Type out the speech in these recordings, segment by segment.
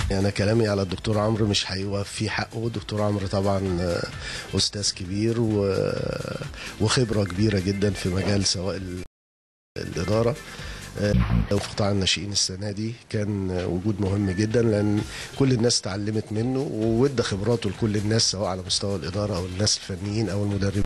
انا كلامي على الدكتور عمرو مش هيوفي حقه الدكتور عمرو طبعا آه، استاذ كبير و... وخبره كبيره جدا في مجال سواء ال- الاداره آه، في قطاع الناشئين السنه دي كان وجود مهم جدا لان كل الناس اتعلمت منه وادى خبراته لكل الناس سواء على مستوى الاداره او الناس الفنيين او المدربين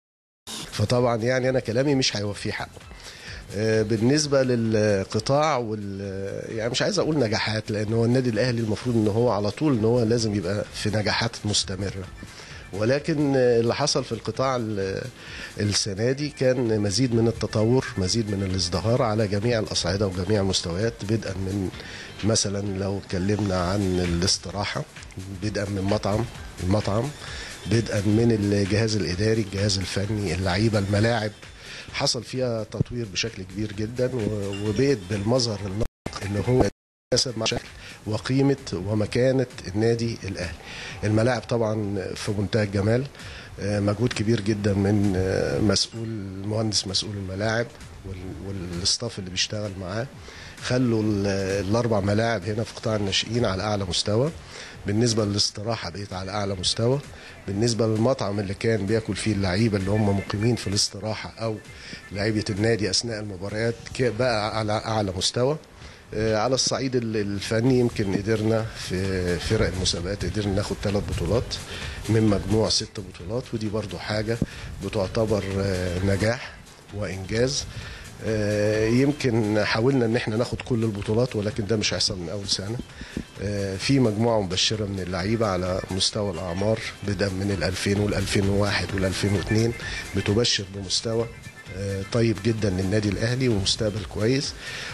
فطبعا يعني انا كلامي مش هيوفيه حقه آه، بالنسبه للقطاع وال يعني مش عايز اقول نجاحات لان هو النادي الاهلي المفروض ان هو على طول ان هو لازم يبقى في نجاحات مستمره ولكن آه، اللي حصل في القطاع ال- السنه دي كان مزيد من التطور مزيد من الازدهار على جميع الاصعده وجميع المستويات بدءا من مثلا لو اتكلمنا عن الاستراحه بدءا من مطعم المطعم بدءا من الجهاز الاداري الجهاز الفني اللعيبه الملاعب حصل فيها تطوير بشكل كبير جدا و- وبقت بالمظهر الناطق ان هو يتناسب مع شكل وقيمه ومكانه النادي الاهلي. الملاعب طبعا في منتهى الجمال آه، مجهود كبير جدا من آه، مسؤول مهندس مسؤول الملاعب وال- والاستاف اللي بيشتغل معاه خلوا ال- الاربع ملاعب هنا في قطاع الناشئين على اعلى مستوى بالنسبه للاستراحه بقيت على اعلى مستوى بالنسبه للمطعم اللي كان بياكل فيه اللعيبه اللي هم مقيمين في الاستراحه او لعيبه النادي اثناء المباريات ك- بقى على اعلى مستوى آه، على الصعيد ال- الفني يمكن قدرنا في فرق المسابقات قدرنا ناخد ثلاث بطولات من مجموع ست بطولات ودي برضو حاجة بتعتبر آه، نجاح وإنجاز آه، يمكن حاولنا ان احنا ناخد كل البطولات ولكن ده مش هيحصل من اول سنه آه، في مجموعه مبشره من اللعيبه على مستوى الاعمار بدءا من ال 2000 وال 2001 وال 2002 بتبشر بمستوى آه، طيب جدا للنادي الاهلي ومستقبل كويس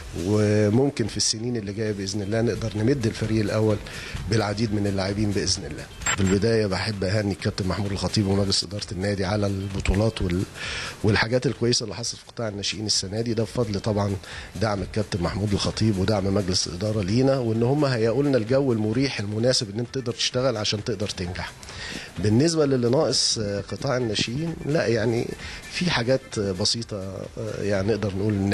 وممكن في السنين اللي جايه باذن الله نقدر نمد الفريق الاول بالعديد من اللاعبين باذن الله. في البدايه بحب اهني الكابتن محمود الخطيب ومجلس اداره النادي على البطولات وال... والحاجات الكويسه اللي حصلت في قطاع الناشئين السنه دي ده بفضل طبعا دعم الكابتن محمود الخطيب ودعم مجلس الاداره لينا وان هم هيقوا لنا الجو المريح المناسب ان انت تقدر تشتغل عشان تقدر تنجح. بالنسبه للي ناقص آه، قطاع الناشئين لا يعني في حاجات آه، بسيطه آه، يعني نقدر نقول ان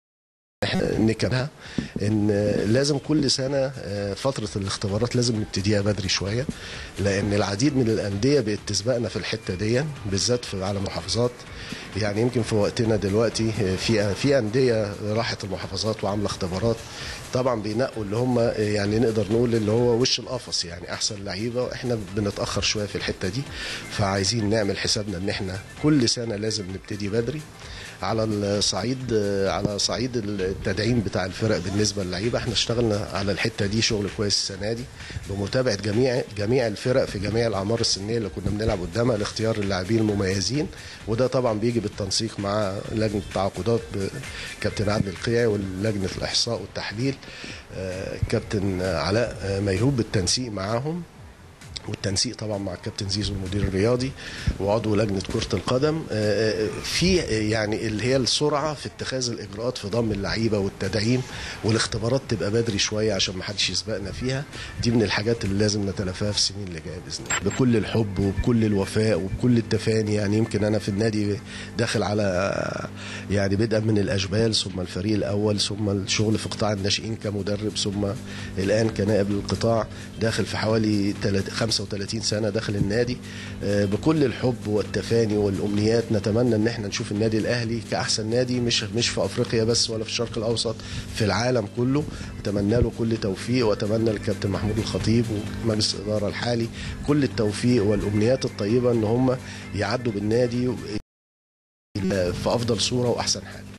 احنا نكملها ان لازم كل سنه آه، فتره الاختبارات لازم نبتديها بدري شويه لان العديد من الانديه بقت تسبقنا في الحته دي بالذات في على المحافظات يعني يمكن في وقتنا دلوقتي آه، في في انديه راحت المحافظات وعامله اختبارات طبعا بينقوا اللي هم آه، يعني نقدر نقول اللي هو وش القفص يعني احسن لعيبه واحنا بنتاخر شويه في الحته دي فعايزين نعمل حسابنا ان احنا كل سنه لازم نبتدي بدري على الصعيد على صعيد التدعيم بتاع الفرق بالنسبه للعيبه احنا اشتغلنا على الحته دي شغل كويس السنه دي بمتابعه جميع جميع الفرق في جميع الاعمار السنيه اللي كنا بنلعب قدامها لاختيار اللاعبين المميزين وده طبعا بيجي بالتنسيق مع لجنه التعاقدات بكابتن عادل القيعي ولجنه الاحصاء والتحليل آه، كابتن علاء آه، ميهوب بالتنسيق معاهم والتنسيق طبعا مع الكابتن زيزو المدير الرياضي وعضو لجنه كره القدم آه، آه، في آه، يعني اللي هي السرعه في اتخاذ الاجراءات في ضم اللعيبه والتدعيم والاختبارات تبقى بدري شويه عشان ما حدش يسبقنا فيها دي من الحاجات اللي لازم نتلافاها في السنين اللي جايه باذن الله بكل الحب وبكل الوفاء وبكل التفاني يعني يمكن انا في النادي داخل على يعني بدءا من الاشبال ثم الفريق الاول ثم الشغل في قطاع الناشئين كمدرب ثم الان كنائب للقطاع داخل في حوالي 35 سنه داخل النادي آه، بكل الحب والتفاني والامنيات نتمنى ان احنا نشوف النادي الاهلي كاحسن نادي مش مش في افريقيا بس ولا في الشرق الاوسط في العالم كله اتمنى له كل توفيق واتمنى للكابتن محمود الخطيب ومجلس الاداره الحالي كل التوفيق والامنيات الطيبه ان هم يعدوا بالنادي في افضل صوره واحسن حال